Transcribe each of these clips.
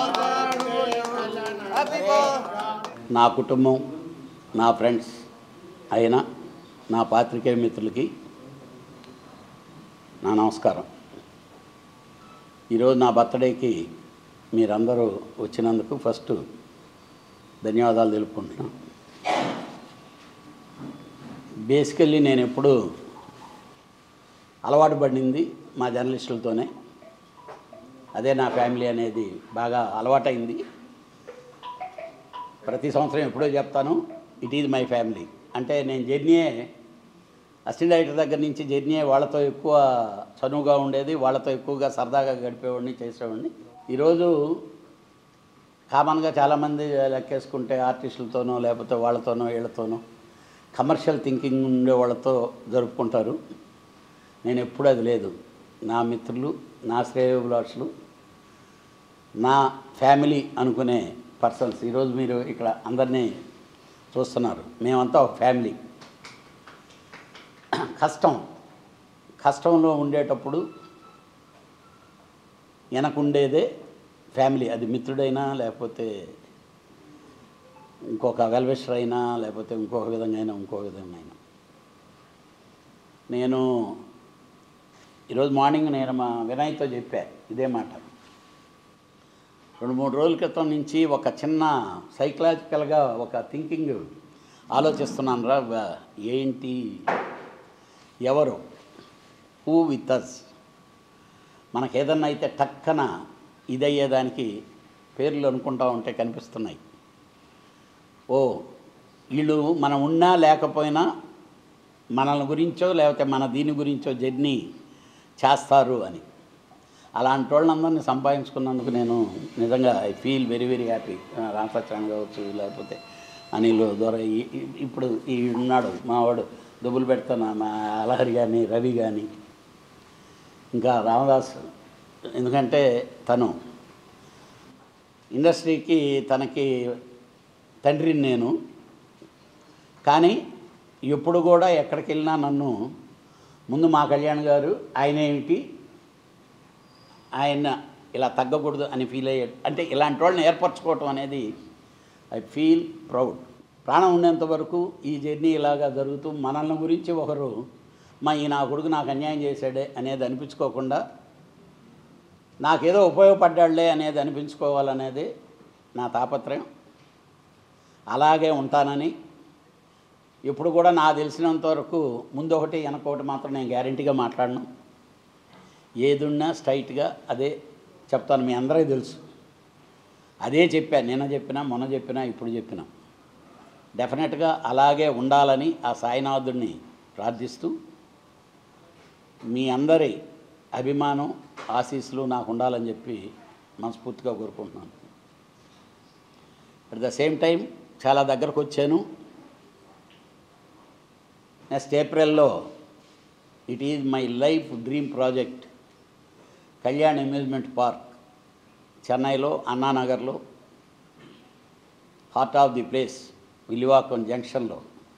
నా కుటుంబం నా ఫ్రెండ్స్ అయిన నా పాత్రికేయ మిత్రులకి నా నమస్కారం ఈరోజు నా బర్త్డేకి మీరందరూ వచ్చినందుకు ఫస్ట్ ధన్యవాదాలు తెలుపుకుంటున్నాను బేసికల్లీ నేను ఎప్పుడు అలవాటు పడింది మా జర్నలిస్టులతోనే అదే నా ఫ్యామిలీ అనేది బాగా అలవాటైంది ప్రతి సంవత్సరం ఎప్పుడో చెప్తాను ఇట్ ఈజ్ మై ఫ్యామిలీ అంటే నేను జర్నీయే అసిస్టెంట్ డైరెక్టర్ దగ్గర నుంచి జర్నీయే వాళ్ళతో ఎక్కువ చనువుగా ఉండేది వాళ్ళతో ఎక్కువగా సరదాగా గడిపేవాడిని చేసేవాడిని ఈరోజు కామన్గా చాలామంది లెక్కేసుకుంటే ఆర్టిస్టులతోనో లేకపోతే వాళ్ళతోనో వీళ్ళతోనో కమర్షియల్ థింకింగ్ ఉండే వాళ్ళతో జరుపుకుంటారు నేను ఎప్పుడు అది లేదు నా మిత్రులు నా శ్రేయోభిలాషులు నా ఫ్యామిలీ అనుకునే పర్సన్స్ ఈరోజు మీరు ఇక్కడ అందరినీ చూస్తున్నారు మేమంతా ఒక ఫ్యామిలీ కష్టం కష్టంలో ఉండేటప్పుడు వెనకుండేదే ఫ్యామిలీ అది మిత్రుడైనా లేకపోతే ఇంకొక వెల్విషర్ అయినా లేకపోతే ఇంకొక విధంగా అయినా ఇంకో విధంగా అయినా నేను ఈరోజు మార్నింగ్ నేను మా వినయ్తో చెప్పా ఇదే మాట రెండు మూడు రోజుల క్రితం నుంచి ఒక చిన్న సైకలాజికల్గా ఒక థింకింగ్ ఆలోచిస్తున్నాను రా వా- ఏంటి ఎవరు హూ విత్ అస్ మనకు ఏదన్నా అయితే టక్కన ఇదయ్యేదానికి పేర్లు అనుకుంటా ఉంటే కనిపిస్తున్నాయి ఓ వీళ్ళు మనం ఉన్నా లేకపోయినా మనల్ని గురించో లేకపోతే మన దీని గురించో జర్నీ చేస్తారు అని అలాంటి వాళ్ళందరినీ సంపాదించుకున్నందుకు నేను నిజంగా I feel very very happy రామసత్యాన్ని కావచ్చు లేకపోతే అనిల్ దొర ఈ- ఈ- ఇప్పుడు ఈ ఉన్నాడు మావాడు దుబ్బులు పెడుతున్న మా అలహరి కానీ రవి కానీ ఇంకా రామదాస్ ఎందుకంటే తను ఇండస్ట్రీకి తనకి తండ్రిని నేను కానీ ఎప్పుడు కూడా ఎక్కడికి వెళ్ళినా నన్ను ముందు మా కళ్యాణ్ గారు ఆయన ఏమిటి ఆయన ఇలా తగ్గకూడదు అని ఫీల్ అయ్యాడు అంటే ఇలాంటి వాళ్ళని ఏర్పరచుకోవటం అనేది ఐ ఫీల్ ప్రౌడ్ ప్రాణం ఉండేంత వరకు ఈ జర్నీ ఇలాగా జరుగుతూ మనల్ని గురించి ఒకరు మా ఈ నా కొడుకు నాకు అన్యాయం చేశాడే అనేది అనిపించుకోకుండా నాకేదో ఉపయోగపడ్డాడులే అనేది అనిపించుకోవాలనేది నా తాపత్రయం అలాగే ఉంటానని ఇప్పుడు కూడా నాకు తెలిసినంత వరకు ముందు ఒకటి వెనక ఒకటి మాత్రం నేను గ్యారంటీగా మాట్లాడను ఏదున్నా స్ట్రైట్గా అదే చెప్తాను మీ అందరికీ తెలుసు అదే చెప్పాను నిన్న చెప్పినా మొన్న చెప్పినా ఇప్పుడు చెప్పినా డెఫినెట్గా అలాగే ఉండాలని ఆ సాయినాథుడిని ప్రార్థిస్తూ మీ అందరి అభిమానం ఆశీస్సులు నాకు ఉండాలని చెప్పి మనస్ఫూర్తిగా కోరుకుంటున్నాను అట్ ద సేమ్ టైం చాలా దగ్గరకు వచ్చాను నెక్స్ట్ ఏప్రిల్లో it is my life dream project Kalyan amusement park చెన్నైలో అన్నానగర్లో heart of the place Villivakkam జంక్షన్లో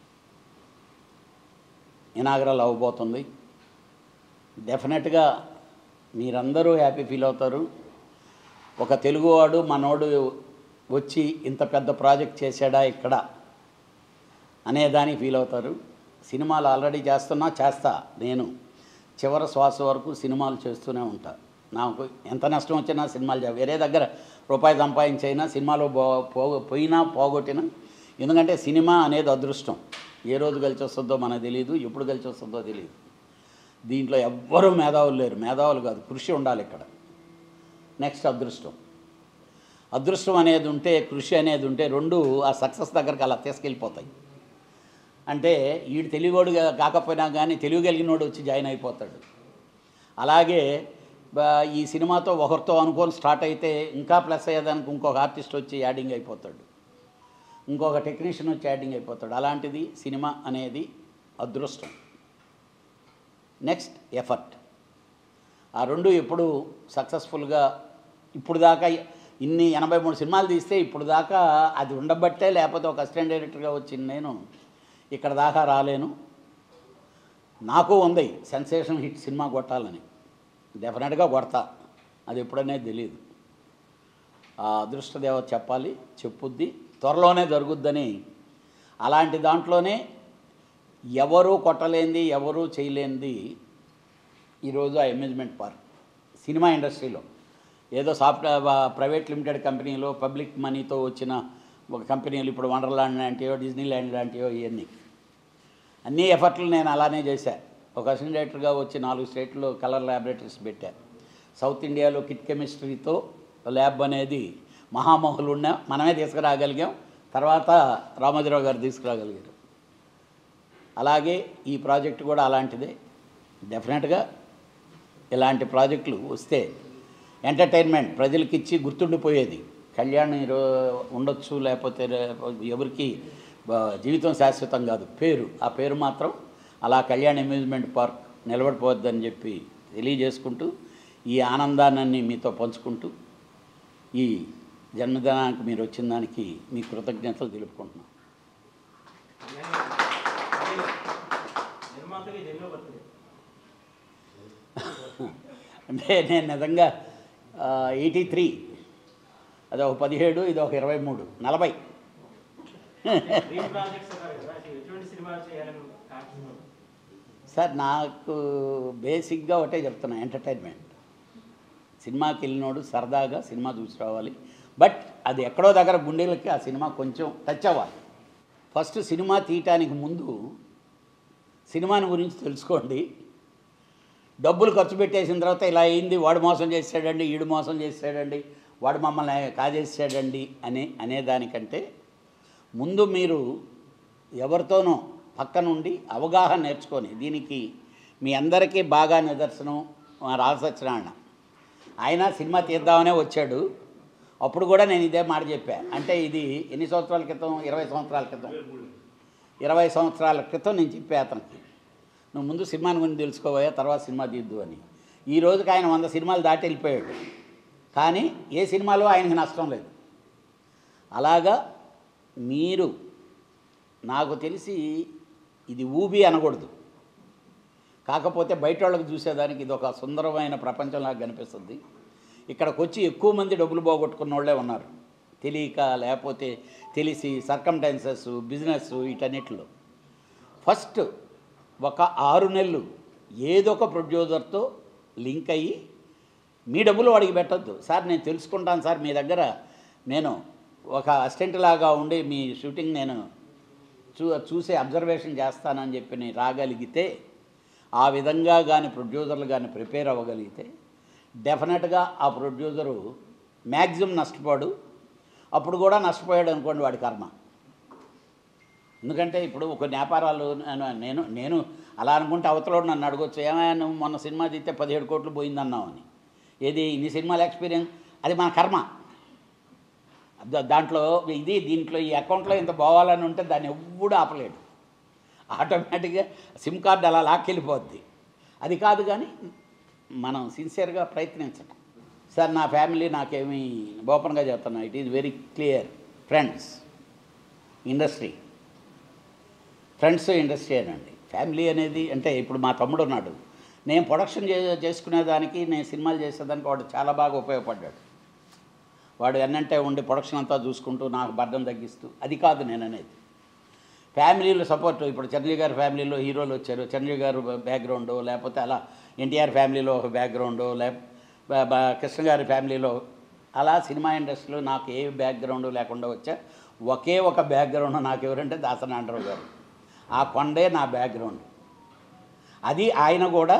ఇనాగరల్ అవ్వబోతుంది డెఫినెట్గా మీరందరూ హ్యాపీ ఫీల్ అవుతారు ఒక తెలుగువాడు మనోడు వచ్చి ఇంత పెద్ద ప్రాజెక్ట్ చేశాడా ఇక్కడ అనేదానికి ఫీల్ అవుతారు సినిమాలు ఆల్రెడీ చేస్తున్నా చేస్తా నేను చివరి శ్వాస వరకు సినిమాలు చేస్తూనే ఉంటా నాకు ఎంత నష్టం వచ్చినా సినిమాలు చే- వేరే దగ్గర రూపాయి సంపాదించైనా సినిమాలో పో పో- పోయినా పోగొట్టినా ఎందుకంటే సినిమా అనేది అదృష్టం ఏ రోజు కలిసి వస్తుందో మనకు తెలియదు ఎప్పుడు కలిసి వస్తుందో తెలియదు దీంట్లో ఎవ్వరూ మేధావులు లేరు మేధావులు కాదు కృషి ఉండాలి ఇక్కడ నెక్స్ట్ అదృష్టం అదృష్టం అనేది ఉంటే కృషి అనేది ఉంటే రెండు ఆ సక్సెస్ దగ్గరకు అలా తీసుకెళ్ళిపోతాయి అంటే వీడు తెలివివాడు కాకపోయినా కానీ తెలివి కలిగినోడు వచ్చి జాయిన్ అయిపోతాడు అలాగే బా- ఈ సినిమాతో ఒకరితో అనుకోని స్టార్ట్ అయితే ఇంకా ప్లస్ అయ్యేదానికి ఇంకొక ఆర్టిస్ట్ వచ్చి యాడింగ్ అయిపోతాడు ఇంకొక టెక్నీషియన్ వచ్చి యాడింగ్ అయిపోతాడు అలాంటిది సినిమా అనేది అదృష్టం నెక్స్ట్ ఎఫర్ట్ ఆ రెండు ఎప్పుడు సక్సెస్ఫుల్గా ఇప్పుడు దాకా ఇన్ని ఎనభై మూడు సినిమాలు తీస్తే ఇప్పుడు దాకా అది ఉండబట్టే లేకపోతే ఒక అసిస్టెంట్ డైరెక్టర్గా వచ్చింది నేను ఇక్కడ దాకా రాలేను నాకు ఉంది సెన్సేషన్ హిట్ సినిమా కొట్టాలని డెఫినెట్గా కొడతా అది ఎప్పుడనేది తెలియదు ఆ అదృష్టదేవత చెప్పాలి చెప్పుద్ది త్వరలోనే జరుగుద్దని అలాంటి దాంట్లోనే ఎవరూ కొట్టలేనిది ఎవరూ చేయలేనిది ఈరోజు ఆ అమ్యూజ్మెంట్ పార్క్ సినిమా ఇండస్ట్రీలో ఏదో సాఫ్ట్వేర్ ప్రైవేట్ లిమిటెడ్ కంపెనీలో పబ్లిక్ మనీతో వచ్చిన ఒక కంపెనీలు ఇప్పుడు వండర్లాండ్ లాంటివో డిజ్నీ ల్యాండ్ లాంటివో ఇవన్నీ అన్ని ఎఫర్ట్లు నేను అలానే చేశా ఒక అసిస్టెంట్ డైరెక్టర్గా వచ్చి నాలుగు స్టేట్లో కలర్ ల్యాబొరేటరీస్ పెట్టా సౌత్ ఇండియాలో కిట్ కెమిస్ట్రీతో ల్యాబ్ అనేది మహామహులు ఉన్న మనమే తీసుకురాగలిగాం తర్వాత రామోజీరావు గారు తీసుకురాగలిగారు అలాగే ఈ ప్రాజెక్ట్ కూడా అలాంటిదే డెఫినెట్గా ఇలాంటి ప్రాజెక్టులు వస్తే ఎంటర్టైన్మెంట్ ప్రజలకి ఇచ్చి గుర్తుండిపోయేది కళ్యాణ్ ఈరో ఉండొచ్చు లేకపోతే రే- ఎవరికి బ- జీవితం శాశ్వతం కాదు పేరు ఆ పేరు మాత్రం అలా కళ్యాణ్ అమ్యూజ్మెంట్ పార్క్ నిలబడిపోవద్దని చెప్పి తెలియజేసుకుంటూ ఈ ఆనందాన్ని మీతో పంచుకుంటూ ఈ జన్మదినానికి మీరు వచ్చిన దానికి మీ కృతజ్ఞతలు తెలుపుకుంటున్నాను నిర్మాతకి జన్మ బర్త్డే అంటే నేను నిజంగా ఎయిటీ త్రీ అది ఒక పదిహేడు ఇది ఒక ఇరవై మూడు నలభై డ్రీమ్ ప్రాజెక్ట్స్ ఉన్నారు కదా అసలు ఎటువంటి సినిమా చేయాలని కాంక్ష సార్ నాకు బేసిక్గా ఒకటే చెప్తున్నా ఎంటర్టైన్మెంట్ సినిమాకి వెళ్ళినోడు సరదాగా సినిమా చూసి రావాలి బట్ అది ఎక్కడో దగ్గర గుండెలకి ఆ సినిమా కొంచెం టచ్ అవ్వాలి ఫస్ట్ సినిమా తీయటానికి ముందు సినిమాని గురించి తెలుసుకోండి డబ్బులు ఖర్చు పెట్టేసిన తర్వాత ఇలా అయింది వాడు మోసం చేశాడండి ఈడు మోసం చేశాడండి వాడు మమ్మల్ని కాజేసాడండి అనే అనేదానికంటే ముందు మీరు ఎవరితోనో పక్క నుండి అవగాహన నేర్చుకొని దీనికి మీ అందరికీ బాగా నిదర్శనం మా రాసత్యనారాయణ ఆయన సినిమా తీద్దామనే వచ్చాడు అప్పుడు కూడా నేను ఇదే మాట చెప్పా అంటే ఇది ఎన్ని సంవత్సరాల క్రితం ఇరవై సంవత్సరాల క్రితం ఇరవై సంవత్సరాల క్రితం నేను చెప్పా అతనికి నువ్వు ముందు సినిమాని గురించి తెలుసుకోబోయా తర్వాత సినిమా తీద్దు అని ఈ రోజుకి ఆయన వంద సినిమాలు దాటి వెళ్ళిపోయాడు కానీ ఏ సినిమాలో ఆయనకి నష్టం లేదు అలాగా మీరు నాకు తెలిసి ఇది ఊబి అనకూడదు కాకపోతే బయట వాళ్ళకి చూసేదానికి ఇది ఒక సుందరమైన ప్రపంచంలాగా కనిపిస్తుంది ఇక్కడికి వచ్చి ఎక్కువ మంది డబ్బులు పోగొట్టుకున్న వాళ్ళే ఉన్నారు తెలియక లేకపోతే తెలిసి సర్కమ్టెన్సెస్ బిజినెస్ వీటన్నిటిలో ఫస్ట్ ఒక ఆరు నెలలు ఏదో ఒక ప్రొడ్యూసర్తో లింక్ అయ్యి మీ డబ్బులు వాడికి పెట్టద్దు సార్ నేను తెలుసుకుంటాను సార్ మీ దగ్గర నేను ఒక అసిస్టెంట్ లాగా ఉండి మీ షూటింగ్ నేను చూ చూసే అబ్జర్వేషన్ చేస్తానని చెప్పి నేను రాగలిగితే ఆ విధంగా కానీ ప్రొడ్యూసర్లు కానీ ప్రిపేర్ అవ్వగలిగితే డెఫినెట్గా ఆ ప్రొడ్యూసరు మ్యాక్సిమం నష్టపోడు అప్పుడు కూడా నష్టపోయాడు అనుకోండి వాడి కర్మ ఎందుకంటే ఇప్పుడు ఒక వ్యాపారాలు నేను- నేను నేను అలా అనుకుంటే అవతలోడు నన్ను అడగొచ్చు ఏమైనా నువ్వు మొన్న సినిమా తీస్తే పదిహేడు కోట్లు పోయిందన్నావు అని ఏది ఇన్ని సినిమాల ఎక్స్పీరియన్స్ అది మన కర్మ దా- దాంట్లో ఇది దీంట్లో ఈ అకౌంట్లో ఇంత పోవాలని ఉంటే దాన్ని ఎవ్వడు ఆపలేడు ఆటోమేటిక్గా సిమ్ కార్డు అలా లాక్కెళ్ళిపోద్ది అది కాదు కానీ మనం సిన్సియర్గా ప్రయత్నించటం సార్ నా ఫ్యామిలీ నాకేమీ ఓపెన్గా చెప్తున్నా it is very clear friends industry friends industry అనండి ఫ్యామిలీ అనేది అంటే ఇప్పుడు మా తమ్ముడు ఉన్నాడు నేను ప్రొడక్షన్ చే చేసుకునేదానికి నేను సినిమాలు చేసేదానికి వాడు చాలా బాగా ఉపయోగపడ్డాడు వాడు ఎన్నంటే ఉండి ప్రొడక్షన్ అంతా చూసుకుంటూ నాకు బర్డం తగ్గిస్తూ అది కాదు నేను అనేది ఫ్యామిలీలో సపోర్ట్ ఇప్పుడు చిరంజీవి గారి ఫ్యామిలీలో హీరోలు వచ్చారు చిరంజీవి గారు బ్యాక్గ్రౌండ్ లేకపోతే అలా ఎన్టీఆర్ ఫ్యామిలీలో ఒక బ్యాక్గ్రౌండ్ లే బ- బ- కృష్ణ గారి ఫ్యామిలీలో అలా సినిమా ఇండస్ట్రీలో నాకు ఏ బ్యాక్గ్రౌండ్ లేకుండా వచ్చా ఒకే ఒక బ్యాక్గ్రౌండ్ నాకు ఎవరంటే దాసనాండరావు గారు ఆ కొండే నా బ్యాక్గ్రౌండ్ అది ఆయన కూడా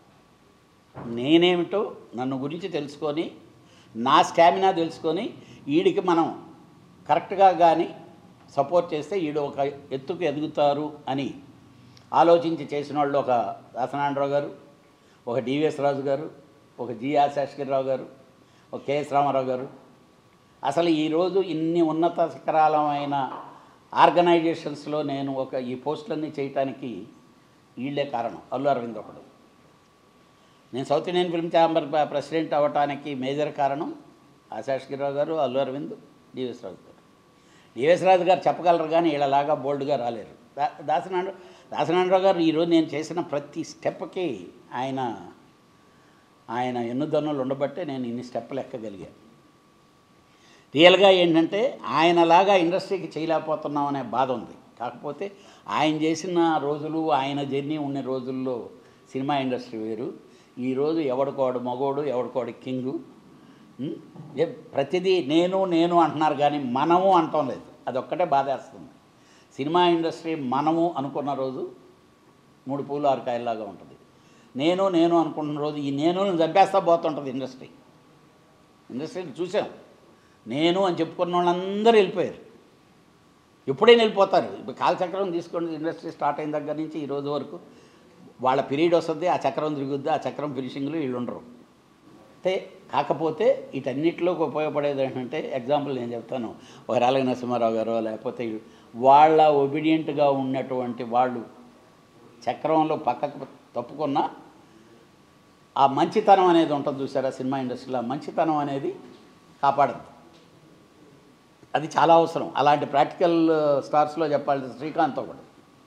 నేనేమిటో నన్ను గురించి తెలుసుకొని నా స్టామినా తెలుసుకొని వీడికి మనం కరెక్ట్గా కానీ సపోర్ట్ చేస్తే వీడు ఒక ఎత్తుకు ఎదుగుతారు అని ఆలోచించి చేసిన వాళ్ళు ఒక దాసనారాయణరావు గారు ఒక డివిఎస్ రాజు గారు ఒక జి ఆశాష్కర్రావు గారు ఒక కెఎస్ రామారావు గారు అసలు ఈరోజు ఇన్ని ఉన్నత శిఖరాలమైన ఆర్గనైజేషన్స్లో నేను ఒక ఈ పోస్టులన్నీ చేయటానికి వీళ్ళే కారణం అల్లు అరవింద్ ఒకడు నేను సౌత్ ఇండియన్ ఫిల్మ్ ఛాంబర్ ప్ర- ప్రెసిడెంట్ అవ్వటానికి మేజర్ కారణం ఆశాష్గిరావు గారు అల్లు అరవింద్ డివిఎస్ రాజు గారు డివిఎస్ రాజు గారు చెప్పగలరు కానీ వీళ్ళలాగా బోల్డ్గా రాలేరు దా దాసనారాయణ దాసనారాయణరావు గారు ఈరోజు నేను చేసిన ప్రతి స్టెప్కి ఆయన ఆయన ఎన్నుదన్నులు ఉండబట్టే నేను ఇన్ని స్టెప్పులు ఎక్కగలిగాను రియల్గా ఏంటంటే ఆయనలాగా ఇండస్ట్రీకి చేయలేకపోతున్నాం అనే బాధ ఉంది కాకపోతే ఆయన చేసిన రోజులు ఆయన జర్నీ ఉన్న రోజుల్లో సినిమా ఇండస్ట్రీ వేరు ఈరోజు ఎవడికోడు మగోడు ఎవడికోడు కింగు ఉం? ఏ ప్రతిదీ నేను నేను అంటున్నారు కానీ మనము అంటం లేదు అదొక్కటే బాధేస్తుంది సినిమా ఇండస్ట్రీ మనము అనుకున్న రోజు మూడు పూలు ఆరు కాయల్లాగా ఉంటుంది నేను నేను అనుకుంటున్న రోజు ఈ నేను చంపేస్తా పోతుంటుంది ఇండస్ట్రీ ఇండస్ట్రీని చూసాం నేను అని చెప్పుకున్న వాళ్ళందరూ వెళ్ళిపోయారు ఎప్పుడైనా వెళ్ళిపోతారు ఇప్పుడు కాలచక్రం తీసుకోండి ఇండస్ట్రీ స్టార్ట్ అయిన దగ్గర నుంచి ఈ రోజు వరకు వాళ్ళ పీరియడ్ వస్తుంది ఆ చక్రం తిరుగుద్ది ఆ చక్రం ఫినిషింగ్లో వీళ్ళు ఉండరు అయితే కాకపోతే వీటన్నిటిలోకి ఉపయోగపడేది ఏంటంటే ఎగ్జాంపుల్ నేను చెప్తాను ఒక రాలగ నరసింహారావు గారు లేకపోతే వాళ్ళ ఒబీడియంట్గా ఉన్నటువంటి వాళ్ళు చక్రంలో పక్కకు తప్పుకున్న ఆ మంచితనం అనేది ఉంటుంది చూసారా సినిమా ఇండస్ట్రీలో ఆ మంచితనం అనేది కాపాడదు అది చాలా అవసరం అలాంటి ప్రాక్టికల్ స్టార్స్లో చెప్పాలి శ్రీకాంత్ ఒకడు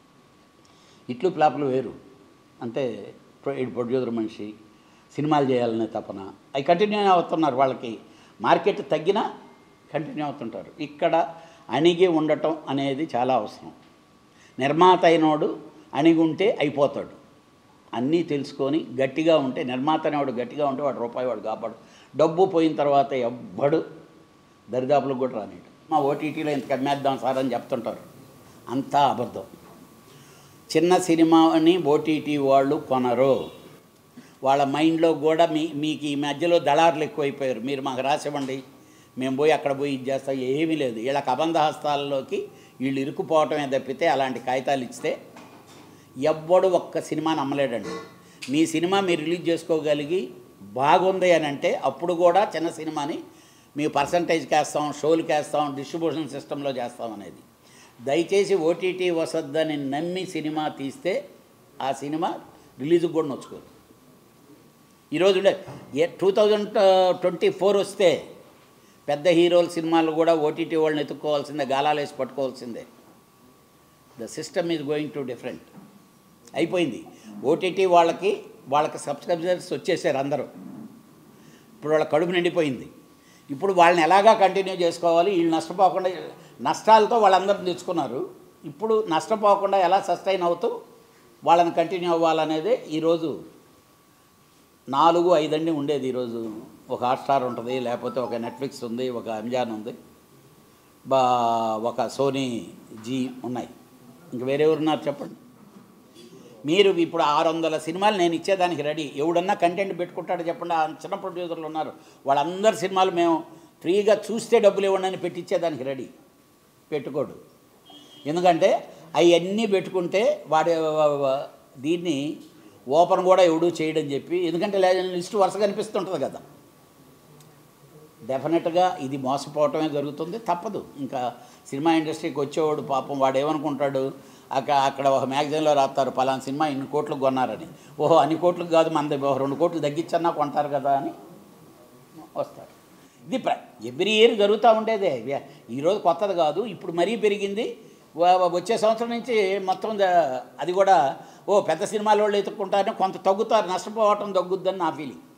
ఇట్లు ప్లాప్లు వేరు అంటే ప్రొ- ఇటు ప్రొడ్యూసర్ మనిషి సినిమాలు చేయాలనే తపన అవి కంటిన్యూ అవుతున్నారు వాళ్ళకి మార్కెట్ తగ్గినా కంటిన్యూ అవుతుంటారు ఇక్కడ అణిగి ఉండటం అనేది చాలా అవసరం నిర్మాత అయినోడు అణిగి ఉంటే అయిపోతాడు అన్నీ తెలుసుకొని గట్టిగా ఉంటే నిర్మాత అనేవాడు గట్టిగా ఉంటే వాడు రూపాయి వాడు కాపాడు డబ్బు పోయిన తర్వాత ఎవ్వడు దరిదాపులకు కూడా రానిడు మా ఓటీటీలో ఇంత కమ్మేద్దాం సార్ అని చెప్తుంటారు అంతా అబద్ధం చిన్న సినిమాని ఓటీటీ వాళ్ళు కొనరు వాళ్ళ మైండ్లో కూడా మీ మీకు ఈ మధ్యలో దళారులు ఎక్కువైపోయారు మీరు మాకు రాసివ్వండి మేము పోయి అక్కడ పోయి ఇది చేస్తాం ఏమీ లేదు వీళ్ళకి అబంధ హస్తాల్లోకి వీళ్ళు ఇరుక్కుపోవటమే తప్పితే అలాంటి కాగితాలు ఇస్తే ఎవ్వడు ఒక్క సినిమాని అమ్మలేడండి మీ సినిమా మీరు రిలీజ్ చేసుకోగలిగి బాగుంది అని అంటే అప్పుడు కూడా చిన్న సినిమాని మీ పర్సంటేజ్కి వేస్తాం షోలకి వేస్తాం డిస్ట్రిబ్యూషన్ సిస్టంలో చేస్తాం అనేది దయచేసి ఓటీటీ వసద్దని నమ్మి సినిమా తీస్తే ఆ సినిమా రిలీజ్కి కూడా నొచ్చుకోదు ఈరోజు ఏ టూ థౌజండ్ ట్వంటీ ఫోర్ వస్తే పెద్ద హీరోల సినిమాలు కూడా ఓటీటీ వాళ్ళని ఎత్తుక్కోవాల్సిందే గాలాలు వేసి పట్టుకోవాల్సిందే the system is going to different అయిపోయింది ఓటీటీ వాళ్ళకి వాళ్ళకి సబ్స్క్రైబర్స్ వచ్చేసారు అందరూ ఇప్పుడు వాళ్ళ కడుపు నిండిపోయింది ఇప్పుడు వాళ్ళని ఎలాగా కంటిన్యూ చేసుకోవాలి వీళ్ళు నష్టపోకుండా నష్టాలతో వాళ్ళందరూ తెచ్చుకున్నారు ఇప్పుడు నష్టపోకుండా ఎలా సస్టైన్ అవుతూ వాళ్ళని కంటిన్యూ అవ్వాలనేదే ఈరోజు నాలుగు ఐదండి ఉండేది ఈరోజు ఒక హాట్స్టార్ ఉంటుంది లేకపోతే ఒక నెట్ఫ్లిక్స్ ఉంది ఒక అమెజాన్ ఉంది బా ఒక సోనీ జీ ఉన్నాయి ఇంక వేరే ఉన్నారు చెప్పండి మీరు ఇప్పుడు ఆరు వందల సినిమాలు నేను ఇచ్చేదానికి రెడీ ఎవడన్నా కంటెంట్ పెట్టుకుంటాడో చెప్పండి ఆ చిన్న ప్రొడ్యూసర్లు ఉన్నారు వాళ్ళందరి సినిమాలు మేము ఫ్రీగా చూస్తే డబ్బులు ఇవ్వండి అని పెట్టించేదానికి రెడీ పెట్టుకోడు ఎందుకంటే అవన్నీ పెట్టుకుంటే వాడి దీన్ని ఓపెన్ కూడా ఎవడు చేయడని చెప్పి ఎందుకంటే లిస్ట్ వరుస కనిపిస్తుంటుంది కదా డెఫినెట్గా ఇది మోసపోవటమే జరుగుతుంది తప్పదు ఇంకా సినిమా ఇండస్ట్రీకి వచ్చేవాడు పాపం వాడు ఏమనుకుంటాడు అక్కడ అక్కడ ఒక మ్యాగజైన్లో రాస్తారు పలానా సినిమా ఇన్ని కోట్లకు కొన్నారని ఓహో అన్ని కోట్లకు కాదు మనది ఓ రెండు కోట్లు తగ్గించన్నా కొంటారు కదా అని వస్తారు ఇది ప్ర ఎవ్రీ ఇయర్ జరుగుతూ ఉండేదే ఇవే- ఈరోజు కొత్తది కాదు ఇప్పుడు మరీ పెరిగింది వ- వ- వచ్చే సంవత్సరం నుంచి మొత్తం ద- అది కూడా ఓ పెద్ద సినిమాల వాళ్ళు ఎత్తుక్కుంటారని కొంత తగ్గుతారు నష్టపోవటం తగ్గుద్దని నా ఫీలింగ్